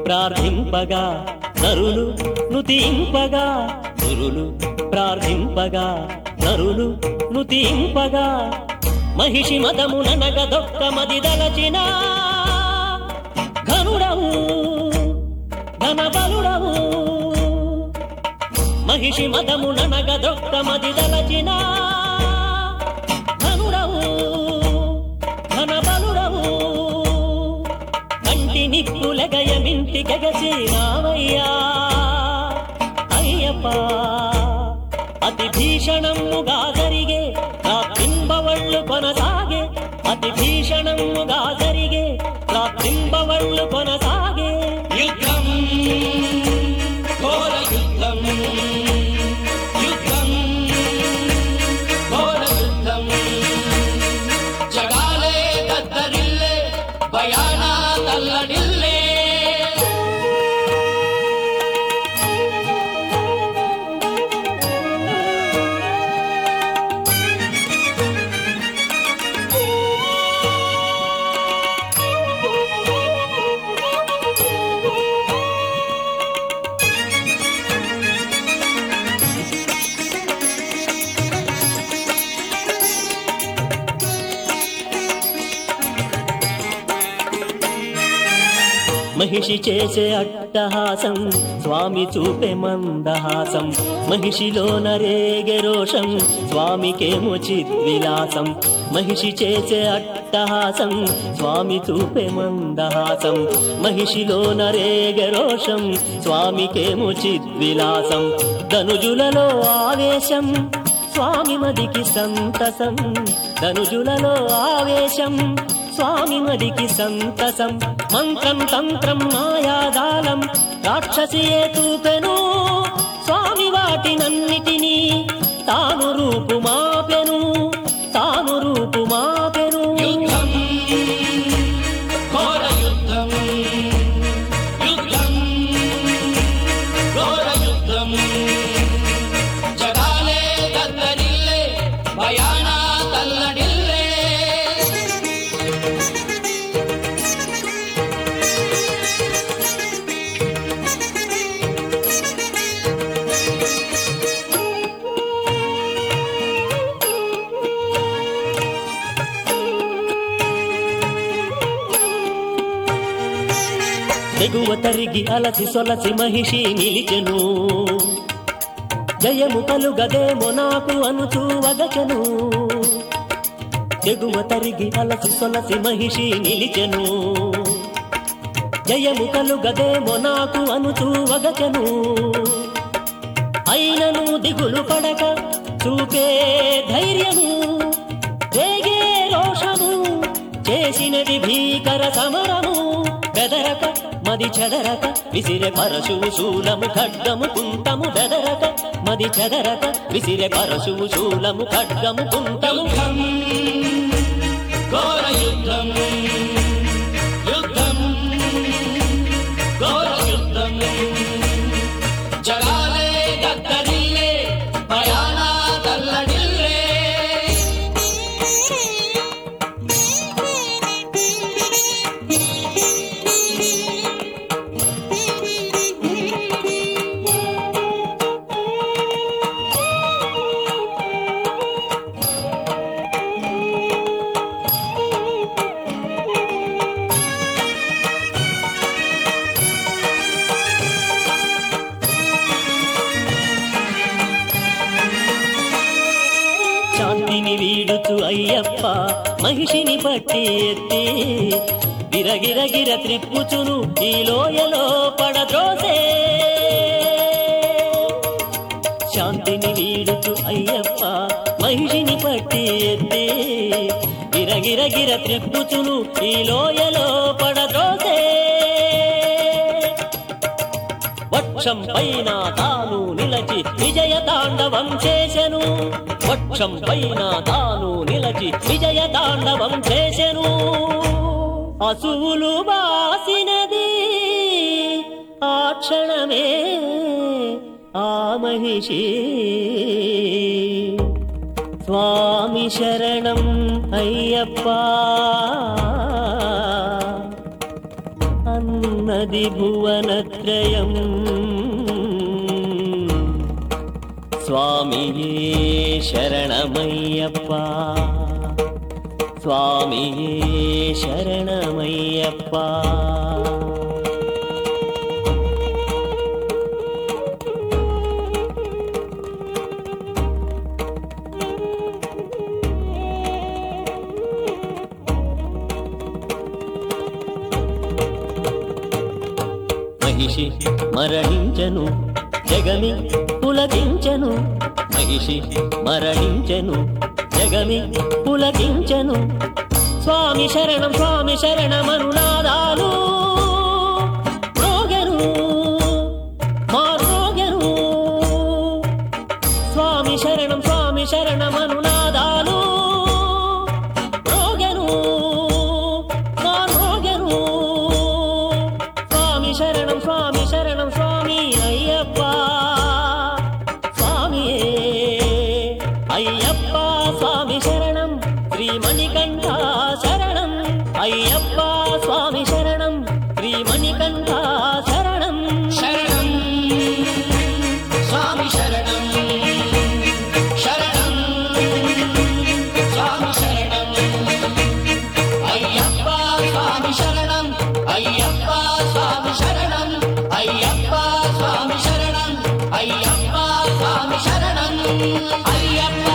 ప్రార్థింపగా నరులు నుతింపగా గురులు ప్రార్థింపగా నరులు నుతింపగా మహిషి మదముననగదొక్క మది దలచిన ఘనుడవు ఘనబలుడవు మహిషి మదముననగదొక్క మది దలచిన ఘనుడవు ఘనబలుడవు కంటి నిప్పులగయమింటి గగసినావయ్యా అయ్యప్ప అతి భీషణముగా జరిగే రాత్రింబవళ్ళు కొనసాగే అతి భీషణముగా జరిగే రాత్రింబవళ్ళు కొనసాగే యుద్ధం ఘోర యుద్ధం యుద్ధం ఘోర యుద్ధం జగాలే దద్దరిల్లే భయాన తల్లడిల్లే మహిషి చేసే అట్టహాసం స్వామి చూపే మందహాసం మహిషిలో నరేగే రోషం స్వామికేమో చిద్విలాసం మహిషి చేసే అట్టహాసం స్వామి చూపే మందహాసం మహిషిలో నరేగే రోషం స్వామికేమో చిద్విలాసం ధనుజులలో ఆవేశం స్వామి మదికి సంతసం ధనుజులలో ఆవేశం స్వామి మదికి సంతసం మంత్రం తంత్రం మాయాదాలం రాక్షసియే తూపెను స్వామి వాటినన్నిటినీ తాను రూపు మాపెను తాను రూపు మాపెను యుద్ధం ఘోర యుద్ధం యుద్ధం ఘోర యుద్ధం జగాలే దద్దరిల్లే భయాన తల్లడిల్లే తెగువ తరిగి అలసి సొలసి మహిషి నిలిచెను జయము కలుగదేమో నాకు అనుచూ వగచను తెగువ తరిగి అలసి సొలసి మహిషి నిలిచెను జయము కలుగదేమో నాకు అనుచూ వగచను అయినను దిగులు పడక చూపే ధైర్యము రేగే రోషము చేసినది భీకర సమరము బెదరక మది చెదరక విసిరె పరశువు శూలము ఖడ్గము కుంతము బెదరక మది చెదరక విసిరె పరశువు శూలము ఖడ్గము కుంతము యుద్ధం ఘోర యుద్ధం యుద్ధం ఘోర యుద్ధం జగాలే దద్దరిల్లే భయాన తల్లడిల్లే శాంతిని వీడుచు అయ్యప్ప మహిషిని పట్టి ఎత్తి గిరగిరగిర త్రిప్పుచును ఈ లోయలో పడద్రోసే శాంతిని వీడుచు అయ్యప్ప మహిషిని పట్టి ఎత్తి గిరగిరగిర త్రిప్పుచును ఈ లోయలో పడద్రోసే వక్షం పైన తాను నిలచి విజయ తాండవం చేసెను వక్షం పైన తాను నిలచి విజయ తాండవం చేసెను అసువులు బాసినది ఆ క్షణమే ఆ మహిషి స్వామి శరణం అయ్యప్ప అన్న ఉన్నది భువనత్రయం స్వామియే శరణమయ్యప్ప స్వామియే శరణమయ్యప్ప మహిషి మరణించను జగమి పులకించను మహిషి మరణించను జగమి పులకించను స్వామి శరణం స్వామి శరణమనునాదాలు రోగను మారోగను స్వామి శరణం స్వామి శరణమనునాదాలు రోగను మారోగను స్వామి శరణం స్వామి శరణం స్వామి అయ్యప్ప స్వామియే అయ్యప్ప స్వామి శరణం శ్రీమణికంఠ శరణం అయ్యప్ప స్వామి శరణం శ్రీమణికంఠ శరణం శరణం స్వామి శరణం శరణం స్వామి శరణం అయ్యప్ప స్వామి శరణం అయ్యప్ప స్వామి శరణం అయ్యప్ప స్వామి శరణం అయ్యప్ప స్వామి శరణం అయ్యప్ప